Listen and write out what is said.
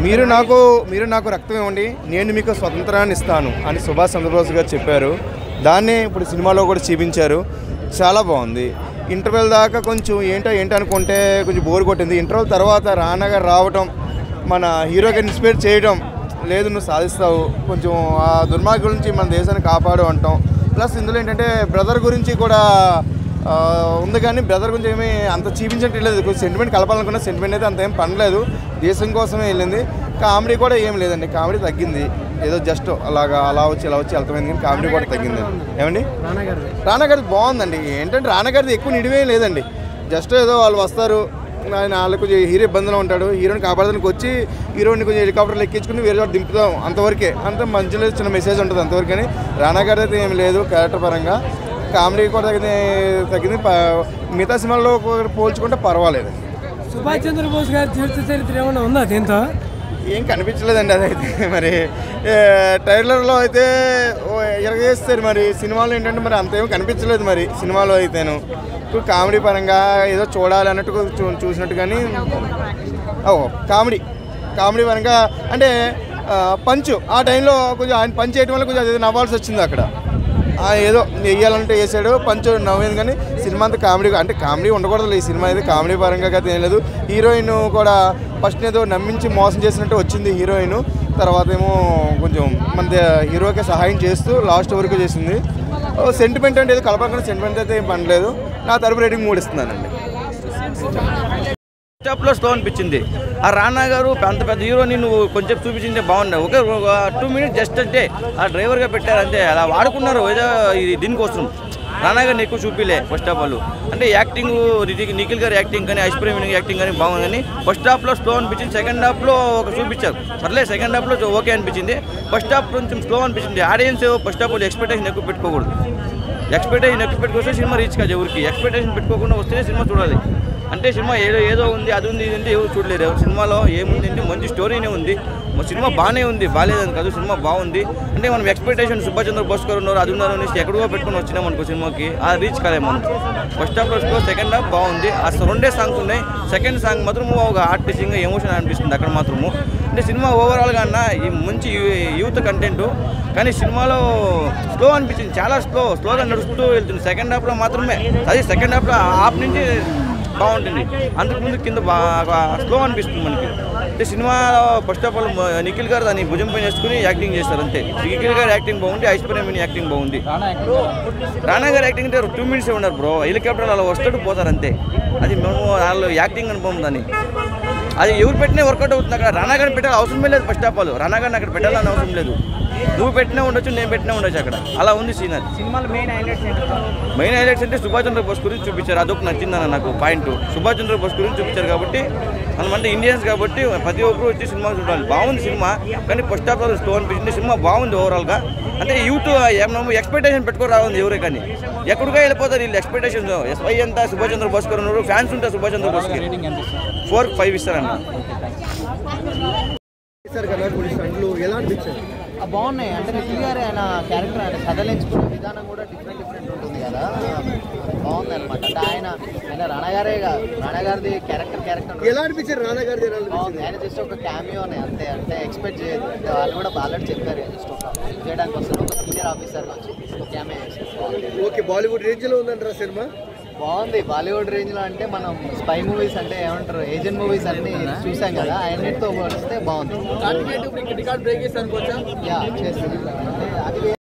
మీరు నాకు మీరు నాకు రక్తం ఇవ్వండి నేను మీకు స్వతంత్రాన్ని ఇస్తాను అని సుభాష్ చంద్రబోస్ గారు చెప్పారు దాన్ని ఇప్పుడు సినిమాలో కూడా చూపించారు చాలా బాగుంది ఇంటర్వెల్ దాకా కొంచెం ఏంటో ఏంటో అనుకుంటే కొంచెం బోర్ కొట్టింది ఇంటర్వెల్ తర్వాత రానా గారు రావటం మన హీరోకి ఇన్స్పైర్ చేయడం లేదు నువ్వు సాధిస్తావు కొంచెం ఆ దుర్మార్గం నుంచి మన దేశాన్ని కాపాడు అంటాం ప్లస్ ఇందులో ఏంటంటే బ్రదర్ గురించి కూడా ఆ, ఉంది కానీ బ్రదర్ గురించి ఏమీ అంత చూపించట్లేదు కొంచెం సెంటిమెంట్ కలపాలనుకున్న సెంటిమెంట్ అయితే అంత ఏం పనలేదు దేశం కోసమే వెళ్ళింది కామెడీ కూడా ఏం లేదండి కామెడీ తగ్గింది ఏదో జస్ట్ అలాగా అలా వచ్చి ఇలా వచ్చి వెళ్తామైంది కానీ కామెడీ కూడా తగ్గింది ఏమండి రానా గారిది బాగుందండి ఏంటంటే రానా గారిది ఎక్కువ నిడివే లేదండి జస్ట్ ఏదో వాళ్ళు వస్తారు ఆయన వాళ్ళకి కొంచెం హీరో ఇబ్బందిలో ఉంటాడు హీరోని కాపాడడానికి వచ్చి హీరోని కొంచెం హెలికాప్టర్లు ఎక్కించుకుని వేరే చోట దింపుతాం అంతవరకే అంత మంచిలో చిన్న మెసేజ్ ఉంటుంది అంతవరకు కానీ రానా గారి అయితే ఏం లేదు క్యారెక్టర్ పరంగా కామెడీ కూడా తగ్గింది తగ్గింది ప- మిగతా సినిమాల్లో పోల్చుకుంటే పర్వాలేదు సుభాష్ చంద్రబోస్ గారి జీవిత చరిత్ర ఏమైనా ఉందా దీంతో ఏం కనిపించలేదండి అదైతే మరి ఏ, ట్రైలర్లో అయితే ఓ ఎరగేస్తారు మరి సినిమాలో ఏంటంటే మరి అంతేం కనిపించలేదు మరి సినిమాలో అయితేను ఇప్పుడు కామెడీ పరంగా ఏదో చూడాలి అన్నట్టు చూ- చూసినట్టు కానీ ఓ కామెడీ కామెడీ పరంగా అంటే ఆ, పంచు ఆ టైంలో కొంచెం ఆయన పంచ్ చేయడం వల్ల కొంచెం అది నవ్వాల్సి వచ్చింది అక్కడ ఆ, ఏదో వేయాలంటే వేసాడు పంచు నవ్వేది కానీ సినిమా అంతా కామెడీ అంటే కామెడీ ఉండకూడదు ఈ సినిమా అయితే కామెడీ పరంగా అయితే ఏం లేదు హీరోయిన్ కూడా ఫస్ట్ ఏదో నమ్మించి మోసం చేసినట్టు వచ్చింది హీరోయిన్ తర్వాత ఏమో కొంచెం మన దే- హీరోకి సహాయం చేస్తూ లాస్ట్ వరకు చేసింది సెంటిమెంట్ అంటే ఏదో కలపకుండా సెంటిమెంట్ అయితే ఏం పనలేదు నా తరపు రేటింగ్ మూడు ఇస్తున్నానండి స్టెప్లో స్లో అనిపించింది ఆ రానా గారు అంత పెద్ద హీరోని నువ్వు కొంచెం చూపించింటే బాగుండే ఒకే టూ మినిట్స్ జస్ట్ అంటే ఆ డ్రైవర్గా పెట్టారు అంతే అలా వాడుకున్నారు ఏదో ఇది దీనికోసం రానా గారిని ఎక్కువ చూపిలే ఫస్ట్ హాఫ్ వాళ్ళు అంటే యాక్టింగ్ రితిక్ నిఖిల్ గారి యాక్టింగ్ కానీ ఐశ్వర్యం యాక్టింగ్ కానీ బాగుంది కానీ ఫస్ట్ హాఫ్లో స్లో అనిపించింది సెకండ్ హాఫ్లో ఒక చూపించారు పర్లేదు సెకండ్ హాఫ్లో ఓకే అనిపించింది ఫస్ట్ హాఫ్ కొంచెం స్లో అనిపించింది ఆడియన్స్ ఫస్ట్ హాఫ్ ఎక్స్పెక్టేషన్ ఎక్కువ పెట్టుకోకూడదు ఎక్స్పెక్టేషన్ ఎక్కువ పెట్టుకొస్తే సినిమా రీచ్ కాదు ఎవరికి ఎక్స్పెక్టేషన్ పెట్టుకోకుండా వస్తేనే సినిమా చూడాలి అంటే సినిమా ఏదో ఏదో ఉంది అది ఉంది ఇది ఉంది ఎవరు చూడలేరు సినిమాలో ఏముంది అంటే మంచి స్టోరీనే ఉంది మా సినిమా బాగానే ఉంది బాగాలేదని కాదు సినిమా బాగుంది అంటే మనం ఎక్స్పెక్టేషన్ సుభాష్ చంద్ర బోస్ గారు ఉన్నారు అది ఉన్నారు అనేసి ఎక్కడికో పెట్టుకొని వచ్చినాం అనుకో సినిమాకి అది రీచ్ కాలేదు మనం ఫస్ట్ హాఫ్ లో సెకండ్ హాఫ్ బాగుంది అసలు రెండే సాంగ్స్ ఉన్నాయి సెకండ్ సాంగ్ మాత్రం ఒక ఆర్టిస్టింగ్ ఎమోషన్ అనిపిస్తుంది అక్కడ మాత్రము అంటే సినిమా ఓవరాల్గా అన్న ఈ మంచి యూ- యూత్ కంటెంట్ కానీ సినిమాలో స్లో అనిపించింది చాలా స్లో స్లోగా నడుస్తూ వెళ్తుంది సెకండ్ హాఫ్లో మాత్రమే అది సెకండ్ హాఫ్లో హాఫ్ నుంచి బాగుంటుంది అంతకుముందు కింద బాగా స్లో అనిపిస్తుంది మనకి అంటే cinema first half all Nikhil గారు దాన్ని భుజం పైన వేసుకుని యాక్టింగ్ చేస్తారు అంతే నిఖిల్ గారు యాక్టింగ్ బాగుంది ఐశ్వర్యం యాక్టింగ్ బాగుంది రానా గారు యాక్టింగ్ అంటే టూ మినిట్స్ ఉన్నారు బ్రో హెలికాప్టర్ అలా వస్తాడు పోతారు అంతే అది మేము వాళ్ళు యాక్టింగ్ అనుభవం దాన్ని అది ఎవరు పెట్టినా వర్కౌట్ అవుతుంది అక్కడ రానా గారిని పెట్టాలి అవసరమే లేదు ఫస్ట్ ఆఫ్ ఆల్ రానా గారిని అక్కడ పెట్టాలని అవసరం లేదు నువ్వు పెట్టినా ఉండొచ్చు నేను పెట్టినా ఉండొచ్చు అక్కడ అలా ఉంది సీన్ అది సినిమాలో మెయిన్ హైలైట్స్ మెయిన్ హైలైట్స్ అంటే సుభాష్ చంద్ర బోస్ గురించి చూపించారు అదొక నచ్చిందన్న నాకు పాయింట్ సుభాష్ చంద్ర బోస్ గురించి చూపించారు కాబట్టి మనమంటే ఇండియన్స్ కాబట్టి ప్రతి ఒక్కరు వచ్చి సినిమా చూడాలి బాగుంది సినిమా కానీ ఫస్ట్ హాఫ్ స్లో అనిపించింది సినిమా బాగుంది ఓవరాల్గా అంటే యూత్ ఏమన్నా ఎక్స్పెక్టేషన్ పెట్టుకొని రావుంది ఎవరే కానీ ఎక్కడికో వెళ్ళిపోతారు వీళ్ళు ఎక్స్పెక్టేషన్ ఎస్ఐ అంతా సుభాష్ చంద్ర బోస్ గారు ఉన్నారు ఫ్యాన్స్ ఉంటారు సుభాష్ చంద్ర బోస్కి ఫోర్ ఫైవ్ ఇస్తారన్న ఆ, బాగున్నాయి అంటే నిఖిల్ గారి ఆయన క్యారెక్టర్ ఆయన కథలు ఎంచుకునే విధానం కూడా డిఫరెంట్ డిఫరెంట్ ఉంటుంది కదా బాగుంది అనమాట అంటే ఆయన ఆయన రాణగారే కాదు రాణగారిది క్యారెక్టర్ క్యారెక్టర్ ఎలా అనిపించారు రానా గారి బాగుంది ఆయన జస్ట్ ఒక క్యామియోనే అంతే అంటే ఎక్స్పెక్ట్ చేయదు అంటే వాళ్ళు కూడా ఆల్రెడీ చెప్పారు జస్ట్ ఒక చేయడానికి వస్తారు ఒక సీనియర్ ఆఫీసర్ వచ్చి క్యామియో చేస్తారు బాగుంది. ఓకే బాలీవుడ్ రేంజ్ లో ఉందంటారా సినిమా బాగుంది బాలీవుడ్ రేంజ్ లో అంటే మనం స్పై మూవీస్ అంటే ఏమంటారు ఏజెంట్ మూవీస్ అన్ని చూసాం కదా అన్నిటితో పోలిస్తే బాగుంది యా చేస్తుంది అంటే అది